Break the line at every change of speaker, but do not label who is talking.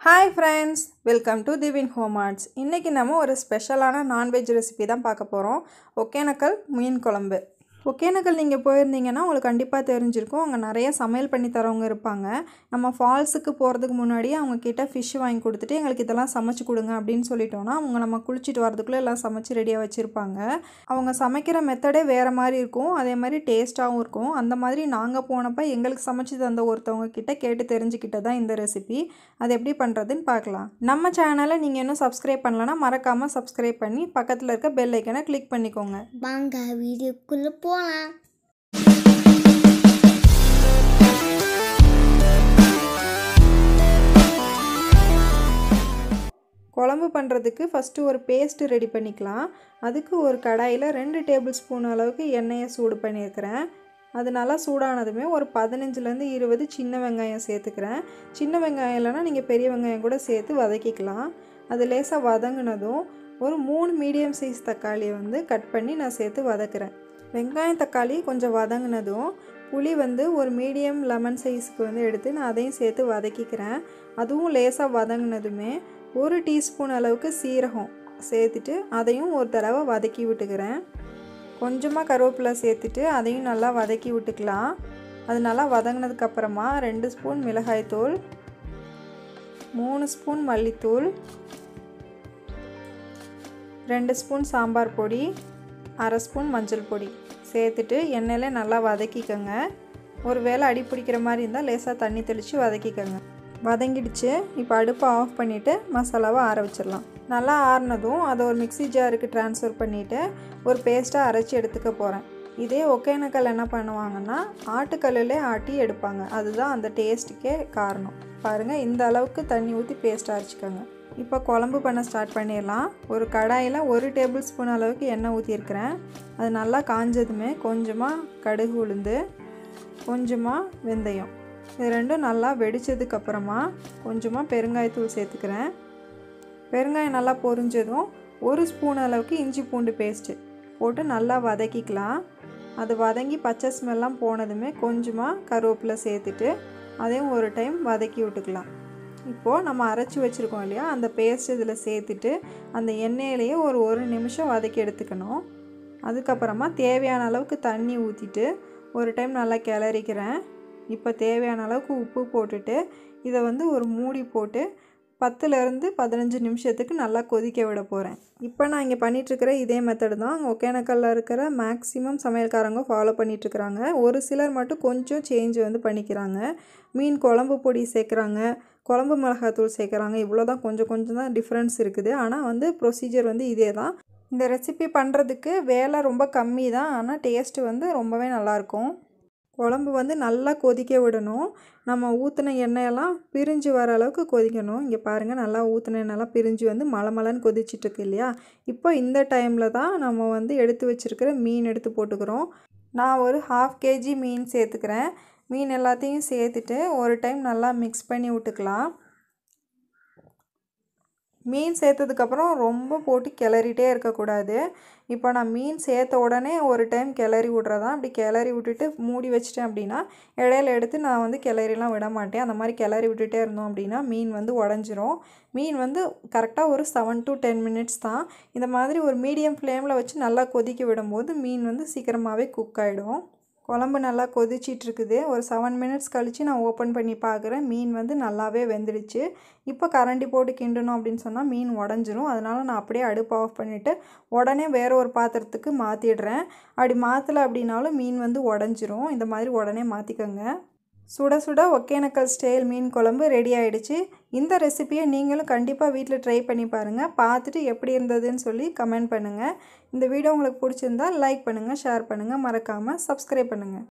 hi friends welcome to divine home arts இன்றைக்கி நம்ம ஒரு ஸ்பெஷலான நான்வெஜ் ரெசிபி தான் பார்க்க போகிறோம் ஒகேனக்கல் மீன் குழம்பு ஒகேனக்கல் நீங்கள் போயிருந்தீங்கன்னா உங்களுக்கு கண்டிப்பாக தெரிஞ்சிருக்கும் அங்கே நிறைய சமையல் பண்ணி தரவங்க இருப்பாங்க நம்ம ஃபால்ஸுக்கு போகிறதுக்கு முன்னாடியே அவங்க கிட்ட ஃபிஷ் வாங்கி கொடுத்துட்டு எங்களுக்கு இதெல்லாம் சமைச்சு கொடுங்க அப்படின்னு சொல்லிட்டோன்னா அவங்க நம்ம குளிச்சுட்டு வரதுக்குள்ளே எல்லாம் சமைச்சு ரெடியாக வச்சுருப்பாங்க அவங்க சமைக்கிற மெத்தடே வேறு மாதிரி இருக்கும் அதே மாதிரி டேஸ்ட்டாகவும் இருக்கும் அந்த மாதிரி நாங்கள் போனப்போ எங்களுக்கு சமைச்சு தந்த ஒருத்தவங்க கிட்ட கேட்டு தெரிஞ்சுக்கிட்ட தான் இந்த ரெசிபி அது எப்படி பண்ணுறதுன்னு பார்க்கலாம் நம்ம சேனலை நீங்கள் இன்னும் சப்ஸ்கிரைப் பண்ணலன்னா மறக்காமல் சப்ஸ்கிரைப் பண்ணி பக்கத்தில் இருக்க பெல் ஐக்கனை கிளிக் பண்ணிக்கோங்க
வாங்க வீடியோக்குள்ளே போகலாம்
குழம்பு பண்ணுறதுக்கு ஃபஸ்ட்டு ஒரு பேஸ்ட்டு ரெடி பண்ணிக்கலாம் அதுக்கு ஒரு கடாயில் ரெண்டு டேபிள் ஸ்பூன் அளவுக்கு எண்ணெயை சூடு பண்ணியிருக்கிறேன் அது நல்லா சூடானதுமே ஒரு பதினஞ்சுலேருந்து இருபது சின்ன வெங்காயம் சேர்த்துக்கிறேன் சின்ன வெங்காயம் இல்லைன்னா நீங்கள் பெரிய வெங்காயம் கூட சேர்த்து வதக்கிக்கலாம் அது லேசாக வதங்கினதும் ஒரு மூணு மீடியம் சைஸ் தக்காளியை வந்து கட் பண்ணி நான் சேர்த்து வதக்குறேன் வெங்காயம் தக்காளி கொஞ்சம் வதங்கினதும் புளி வந்து ஒரு மீடியம் லெமன் சைஸுக்கு வந்து எடுத்து நான் அதையும் சேர்த்து வதக்கிக்கிறேன் அதுவும் லேசாக வதங்கினதுமே ஒரு டீஸ்பூன் அளவுக்கு சீரகம் சேர்த்துட்டு அதையும் ஒரு தடவை வதக்கி விட்டுக்கிறேன் கொஞ்சமாக கருவேப்பிலை சேர்த்துட்டு அதையும் நல்லா வதக்கி விட்டுக்கலாம் அது நல்லா வதங்கினதுக்கப்புறமா ரெண்டு ஸ்பூன் மிளகாய்த்தூள் மூணு ஸ்பூன் மல்லித்தூள் ரெண்டு ஸ்பூன் சாம்பார் பொடி அரை ஸ்பூன் மஞ்சள் பொடி சேர்த்துட்டு எண்ணெயில் நல்லா வதக்கிக்கோங்க ஒரு வேளை அடி பிடிக்கிற மாதிரி இருந்தால் லேசாக தண்ணி தெளித்து வதக்கிக்கோங்க வதங்கிடுச்சு இப்போ அடுப்பை ஆஃப் பண்ணிவிட்டு மசாலாவை ஆற வச்சிடலாம் நல்லா ஆறினதும் அதை ஒரு மிக்ஸி ஜாருக்கு ட்ரான்ஸ்ஃபர் பண்ணிவிட்டு ஒரு பேஸ்ட்டாக அரைச்சி எடுத்துக்க போகிறேன் இதே ஒகேனக்கல் என்ன பண்ணுவாங்கன்னா ஆட்டுக்கல்லிலே ஆட்டி எடுப்பாங்க அதுதான் அந்த டேஸ்ட்டுக்கே காரணம் பாருங்கள் இந்த அளவுக்கு தண்ணி ஊற்றி பேஸ்ட்டாக அரைச்சிக்கோங்க இப்போ குழம்பு பண்ண ஸ்டார்ட் பண்ணிடலாம் ஒரு கடாயில் ஒரு டேபிள் ஸ்பூன் அளவுக்கு எண்ணெய் ஊற்றிருக்கிறேன் அது நல்லா காஞ்சதுமே கொஞ்சமாக கடுகு உளுந்து கொஞ்சமாக வெந்தயம் இது ரெண்டும் நல்லா வெடித்ததுக்கப்புறமா கொஞ்சமாக பெருங்காயத்தூள் சேர்த்துக்கிறேன் பெருங்காயம் நல்லா பொரிஞ்சதும் ஒரு ஸ்பூன் அளவுக்கு இஞ்சி பூண்டு பேஸ்ட்டு போட்டு நல்லா வதக்கிக்கலாம் அது வதங்கி பச்சை ஸ்மெல்லாம் போனதுமே கொஞ்சமாக கருவேப்பிலை சேர்த்துட்டு அதையும் ஒரு டைம் வதக்கி விட்டுக்கலாம் இப்போது நம்ம அரைச்சி வச்சுருக்கோம் இல்லையா அந்த பேஸ்ட் இதில் சேர்த்துட்டு அந்த எண்ணெயிலேயே ஒரு ஒரு நிமிஷம் வதக்கி எடுத்துக்கணும் அதுக்கப்புறமா தேவையான அளவுக்கு தண்ணி ஊற்றிட்டு ஒரு டைம் நல்லா கிளறிக்கிறேன் இப்போ தேவையான அளவுக்கு உப்பு போட்டுட்டு இதை வந்து ஒரு மூடி போட்டு பத்துலேருந்து பதினஞ்சு நிமிஷத்துக்கு நல்லா கொதிக்க விட போகிறேன் இப்போ நான் இங்கே பண்ணிகிட்ருக்கிற இதே மெத்தடு தான் ஒகேனக்கல்லில் இருக்கிற மேக்ஸிமம் சமையல்காரங்க ஃபாலோ பண்ணிகிட்ருக்குறாங்க ஒரு சிலர் மட்டும் கொஞ்சம் சேஞ்ச் வந்து பண்ணிக்கிறாங்க மீன் குழம்பு பொடி சேர்க்குறாங்க குழம்பு மிளகாத்தூள் சேர்க்குறாங்க இவ்வளோ தான் கொஞ்சம் கொஞ்சம் தான் டிஃப்ரென்ஸ் இருக்குது ஆனால் வந்து ப்ரொசீஜர் வந்து இதே தான் இந்த ரெசிபி பண்ணுறதுக்கு வேலை ரொம்ப கம்மி தான் ஆனால் டேஸ்ட்டு வந்து ரொம்பவே நல்லாயிருக்கும் குழம்பு வந்து நல்லா கொதிக்க விடணும் நம்ம ஊற்றின எண்ணெயெல்லாம் பிரிஞ்சு வர அளவுக்கு கொதிக்கணும் இங்கே பாருங்கள் நல்லா ஊற்றின எண்ணெயெல்லாம் பிரிஞ்சு வந்து மலை மலைன்னு கொதிச்சிட்ருக்கு இல்லையா இப்போ இந்த டைமில் தான் நம்ம வந்து எடுத்து வச்சுருக்கிற மீன் எடுத்து போட்டுக்கிறோம் நான் ஒரு ஹாஃப் கேஜி மீன் சேர்த்துக்கிறேன் மீன் எல்லாத்தையும் சேர்த்துட்டு ஒரு டைம் நல்லா மிக்ஸ் பண்ணி விட்டுக்கலாம் மீன் சேர்த்ததுக்கப்புறம் ரொம்ப போட்டு கிளறிட்டே இருக்கக்கூடாது இப்போ நான் மீன் சேர்த்த உடனே ஒரு டைம் கிளறி விட்றதான் அப்படி கிளறி விட்டுட்டு மூடி வச்சிட்டேன் அப்படின்னா இடையில எடுத்து நான் வந்து கிளறிலாம் விட மாட்டேன் அந்த மாதிரி கிளறி விட்டுட்டே இருந்தோம் அப்படின்னா மீன் வந்து உடஞ்சிரும் மீன் வந்து கரெக்டாக ஒரு செவன் டு டென் மினிட்ஸ் தான் இந்த மாதிரி ஒரு மீடியம் ஃப்ளேமில் வச்சு நல்லா கொதிக்க விடும்போது மீன் வந்து சீக்கிரமாகவே குக் ஆகிடும் குழம்பு நல்லா கொதிச்சிட்ருக்குது ஒரு செவன் மினிட்ஸ் கழித்து நான் ஓப்பன் பண்ணி பார்க்குறேன் மீன் வந்து நல்லாவே வெந்துடுச்சு இப்போ கரண்டி போட்டு கிண்டணும் அப்படின்னு சொன்னால் மீன் உடஞ்சிரும் அதனால் நான் அப்படியே அடுப்பு ஆஃப் பண்ணிவிட்டு உடனே வேறு ஒரு பாத்திரத்துக்கு மாற்றிடுறேன் அப்படி மாற்றலை அப்படின்னாலும் மீன் வந்து உடஞ்சிரும் இந்த மாதிரி உடனே மாற்றிக்கோங்க சுட சுட ஒகேனக்கல் ஸ்டைல் மீன் குழம்பு ரெடி ஆகிடுச்சு இந்த ரெசிப்பியை நீங்களும் கண்டிப்பாக வீட்டில் ட்ரை பண்ணி பாருங்கள் பார்த்துட்டு எப்படி இருந்ததுன்னு சொல்லி கமெண்ட் பண்ணுங்கள் இந்த வீடியோ உங்களுக்கு பிடிச்சிருந்தா லைக் பண்ணுங்கள் ஷேர் பண்ணுங்கள் மறக்காமல் சப்ஸ்கிரைப் பண்ணுங்கள்